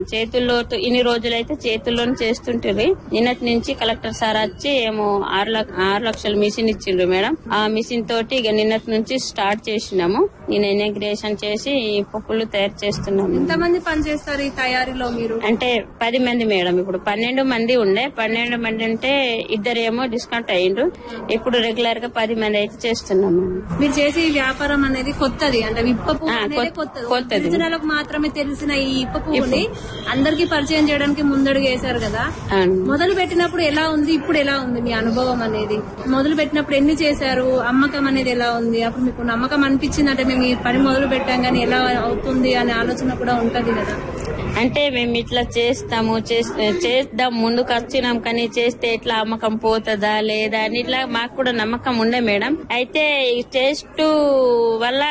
చేతుల్లో ఇన్ని రోజులైతే చేతుల్లోనే చేస్తుంటారు నిన్నటి నుంచి కలెక్టర్ సార్ వచ్చి ఏమో ఆరు లక్ష ఆరు లక్షల మిషన్ ఇచ్చిండ్రు మేడం ఆ మిషన్ తోటి ఇక నిన్నటి నుంచి స్టార్ట్ చేసినాము నేను ఇనాగ్రేషన్ చేసి ఈ పప్పులు తయారు చేస్తున్నాము ఎంతమంది పని చేస్తారు ఈ తయారీలో మీరు అంటే పది మంది మేడం ఇప్పుడు పన్నెండు మంది ఉండే పన్నెండు మంది అంటే ఇద్దరేమో డిస్కౌంట్ అయ్యిండ్రు ఇప్పుడు రెగ్యులర్ గా పది మంది అయితే చేస్తున్నాము మీరు చేసే ఈ వ్యాపారం అనేది కొత్తది అంటే ఇప్ప పువ్వు ఆ, అనేది కొత్త- కొత్తది కొత్తది. గిరిజనులకు మాత్రమే తెలిసిన ఈ ఇప్ప పువ్వుని అందరికీ పరిచయం చేయడానికి ముందడుగు వేశారు కదా అవును. మొదలు పెట్టినప్పుడు ఎలా ఉంది ఇప్పుడు ఎలా ఉంది మీ అనుభవం అనేది మొదలు పెట్టినప్పుడు ఎన్ని చేశారు అమ్మకం అనేది ఎలా ఉంది అప్పుడు మీకు నమ్మకం అనిపించింది అంటే మేము ఈ పని మొదలు పెట్టాం కానీ ఎలా అవుతుంది అనే ఆలోచన కూడా ఉంటది కదా అంటే మేము ఇట్లా చేస్తాము చేస్- చేద్దాం ముందుకు వచ్చినాం కానీ చేస్తే ఎట్లా అమ్మకం పోతుందా లేదా అని ఇట్లా మాకు కూడా నమ్మకం ఉండే మేడం అయితే ఈ టేస్ట్ వల్ల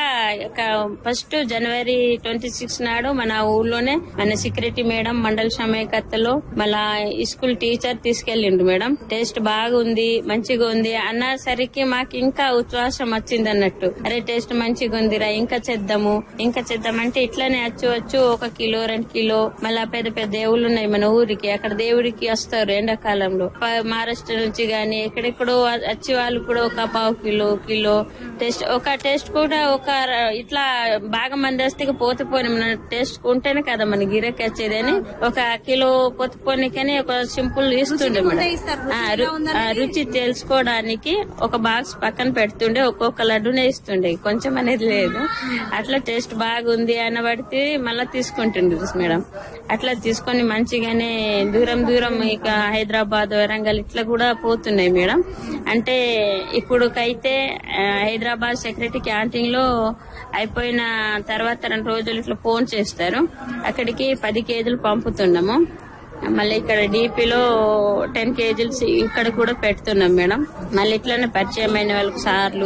ఫస్ట్ జనవరి ట్వంటీ సిక్స్ నాడు మన ఊర్లోనే మన సెక్యూరిటీ మేడం మండల సమయకర్తలో మళ్ళా ఈ స్కూల్ టీచర్ తీసుకెళ్ళిండు మేడం టేస్ట్ బాగుంది మంచిగా ఉంది అన్నసరికి మాకు ఇంకా ఉచ్ఛ్వాసం వచ్చింది అన్నట్టు అరే టేస్ట్ మంచిగా ఉందిరా ఇంకా చేద్దాము ఇంకా చేద్దామంటే ఇట్లానే వచ్చు వచ్చు ఒక కిలో రెండు కిలో మళ్ళా పెద్ద పెద్ద దేవుళ్ళు ఉన్నాయి మన ఊరికి అక్కడ దేవుడికి వస్తారు ఎండాకాలంలో ప- మహారాష్ట్ర నుంచి గాని ఎక్కడెక్కడో వచ్చి వాళ్ళు కూడా ఒక పావు కిలో కిలో టేస్ట్ ఒక టేస్ట్ కూడా ఒక ర- ఇట్లా బాగా మంది వస్తే ఇక పోతే పోని మన టేస్ట్ ఉంటేనే కదా మన గిరకి వచ్చేది అని ఒక కిలో పోతే పోనీకని ఒక సింపుల్ ఇస్తుండే ముందే మేడం ఇస్తారు. ఆ, రుచి రు- ఎలా ఉందనేది ఆ, రుచి తెలుసుకోవడానికి ఒక బాక్స్ పక్కన పెడుతుండే ఒక్కొక్క లడ్డునే ఇస్తుండే కొంచెం అనేది లేదు అట్లా టేస్ట్ బాగుంది అనబడితే మళ్ళా తీసుకుంటుండ్రు మేడం అట్లా తీసుకొని మంచిగానే దూరం దూరం ఇక హైదరాబాద్ వరంగల్ ఇట్లా కూడా పోతున్నాయి మేడం అంటే ఇప్పుడుకైతే ఆ, హైదరాబాద్ సెక్రటరీ క్యాంటీన్ లో అయిపోయిన తర్వాత రెండు రోజులు ఇట్లా ఫోన్ చేస్తారు అక్కడికి పది కేజీలు పంపుతున్నాము మళ్ళీ ఇక్కడ డీపీలో టెన్ కేజీస్ ఇక్కడ కూడా పెడుతున్నాం మేడం మళ్ళీ ఇట్లానే పరిచయమైన వాళ్ళకి సార్లు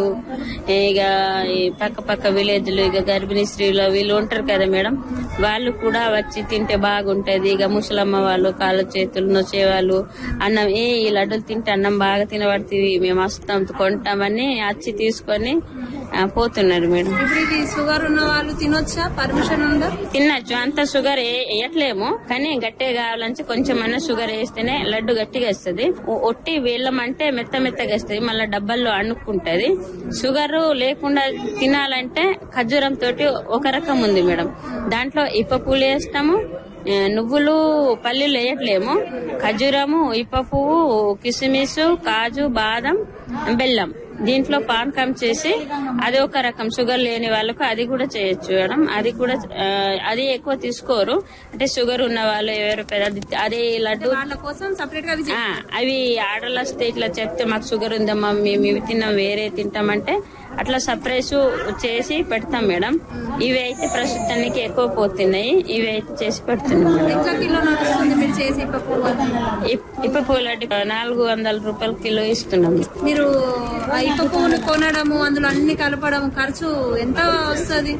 ఇక ఈ పక్క పక్క విలేజ్లు ఇక గర్భిణీ స్త్రీలు వీళ్ళు ఉంటారు కదా మేడం వాళ్ళు కూడా వచ్చి తింటే బాగుంటది ఇక ముసలమ్మ వాళ్ళు కాళ్ళ చేతులు నొచ్చేవాళ్ళు అన్నం ఏ ఈ లడ్డూలు తింటే అన్నం బాగా తినబడుతుంది మేము వస్తాం కొంటామని వచ్చి తీసుకొని ఆ, పోతున్నారు మేడం ఇప్పుడు ఇది షుగర్ ఉన్న వాళ్ళు తినొచ్చా పర్మిషన్ ఉందా తినచ్చు అంత షుగర్ ఏ- వేయట్లేము కానీ గట్టిగా కావాలంటే కొంచెం అన్న షుగర్ వేస్తేనే లడ్డు గట్టిగా వస్తుంది ఒట్టి వేళ్ళం అంటే మెత్త మెత్తగా వస్తుంది మళ్ళీ డబ్బాల్లో అణుక్కుంటది షుగర్ లేకుండా తినాలంటే ఖర్జూరం తోటి ఒక రకం ఉంది మేడం దాంట్లో ఇప్ప పూలు వేస్తాము ఆ, నువ్వులు పల్లీలు వేయట్లేము ఖర్జూరము ఇప్ప పువ్వు కిస్మిస్ కాజు బాదం బెల్లం దీంట్లో పానకం చేసి అది ఒక రకం షుగర్ లేని వాళ్ళకు అది కూడా చేయొచ్చు మేడం అది కూడా ఆ, అది ఎక్కువ తీసుకోరు అంటే షుగర్ ఉన్న వాళ్ళు ఎవరు పెద్ద అదే లడ్డు వాళ్ళ కోసం సపరేట్ గా అవి ఆ, అవి ఆర్డర్లు వస్తే ఇట్లా చెప్తే మాకు షుగర్ ఉందమ్మా మేము ఇవి తిన్నాం వేరే తింటామంటే అట్లా సపరేట్ చేసి పెడతాం మేడం ఇవి అయితే ప్రస్తుతానికి ఎక్కువ పోతున్నాయి ఇవి అయితే చేసి పెడుతున్నాం మేడం ఎట్లా కిలో నడుస్తుంది మీరు చేసి ఇప్ప పువ్వు అది? ఇప్- ఇప్ప పూలటి నాలుగు వందల రూపాయలు కిలో ఇస్తున్నాం మీరు ఆ ఇప్ప పువ్వుని కొనడము అందులో అన్ని కలపడం ఖర్చు ఎంత వస్తుంది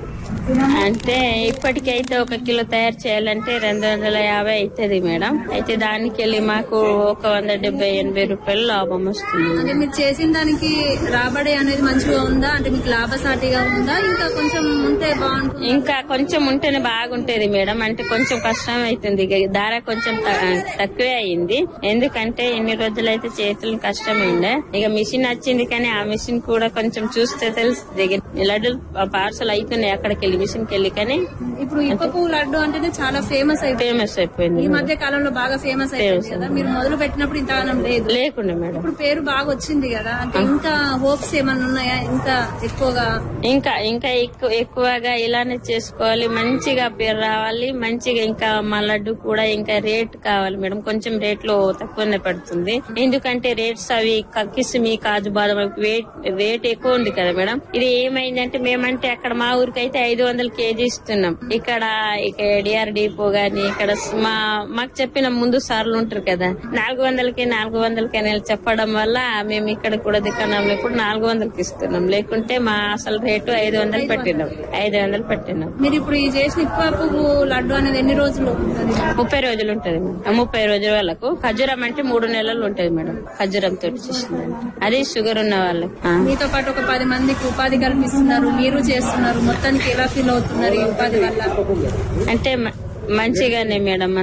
అంటే ఇప్పటికైతే ఒక కిలో తయారు చేయాలంటే రెండు వందల యాభై అవుతుంది మేడం అయితే దానికి వెళ్ళి మాకు ఒక వంద డెబ్బై ఎనభై రూపాయలు లాభం వస్తుంది అంటే మీరు చేసిన దానికి రాబడి అనేది మంచిగా ఉందా అంటే మీకు లాభసాటిగా ఉందా ఇంకా కొంచెం ఉంటే బాగుంటుంది ఇంకా కొంచెం ఉంటేనే బాగుంటది మేడం అంటే కొంచెం కష్టం అవుతుంది ఇక ధర కొంచెం త- తక్కువే అయింది ఎందుకంటే ఎన్ని రోజులైతే చేతులు కష్టమే ఉండే ఇక మిషన్ వచ్చింది కానీ ఆ మిషన్ కూడా కొంచెం చూస్తే తెలుస్తుంది ఇక లడ్డూలు పార్సల్ అవుతున్నాయి అక్కడికి వెళ్ళి మిషన్ కి వెళ్ళి కానీ ఇప్పుడు ఇప్ప పువ్వు లడ్డు అంటేనే చాలా ఫేమస్ అయిపోయింది ఫేమస్ అయిపోయింది ఈ మధ్య కాలంలో బాగా ఫేమస్ అయిపోయింది కదా మీరు మొదలు పెట్టినప్పుడు ఇంతగానం లేదు లేకుండా మేడం ఇప్పుడు పేరు బాగా వచ్చింది కదా అంటే ఇంకా హోప్స్ ఏమన్నా ఉన్నాయా ఇంకా ఎక్కువగా ఇంకా ఇంకా ఎక్కువ ఎక్కువగా ఇలానే చేసుకోవాలి మంచిగా పేరు రావాలి మంచిగా ఇంకా మా లడ్డు కూడా ఇంకా రేట్ కావాలి మేడం కొంచెం రేట్ లో తక్కువనే పడుతుంది ఎందుకంటే రేట్స్ అవి క- కిస్మి కాజు బాదం అవి రేట్ రేట్ ఎక్కువ ఉంది కదా మేడం ఇది ఏమైందంటే మేమంటే అక్కడ మా ఊరికి అయితే ఐదు వందల కేజీ ఇస్తున్నాం ఇక్కడ ఇక డిఆర్ డిపో గాని ఇక్కడ స్- మా మాకు చెప్పిన ముందు సార్లు ఉంటారు కదా నాలుగు వందలకి నాలుగు వందలకి అని చెప్పడం వల్ల మేము ఇక్కడ కూడా దుకాణంలో ఇప్పుడు నాలుగు వందలకి ఇస్తున్నాం లేకుంటే మా అసలు రేటు ఐదు వందలు పెట్టినాం ఐదు వందలు పెట్టినాం మీరు ఇప్పుడు ఈ చేసిన ఇప్ప పువ్వు లడ్డు అనేది ఎన్ని రోజులు ఉంటుంది ముప్పై రోజులు ఉంటది మేడం ముప్పై రోజుల వాళ్ళకు ఖర్జూరం అంటే మూడు నెలలు ఉంటది మేడం ఖర్జూరం తోటి చేసిందంటే అది షుగర్ ఉన్న వాళ్ళకి ఆ. మీతో పాటు ఒక పది మందికి ఉపాధి కల్పిస్తున్నారు మీరు చేస్తున్నారు మొత్తానికి ఎలా ఫీల్ అవుతున్నారు ఈ ఉపాధి వల్ల అంటే మ- మంచిగానే మేడం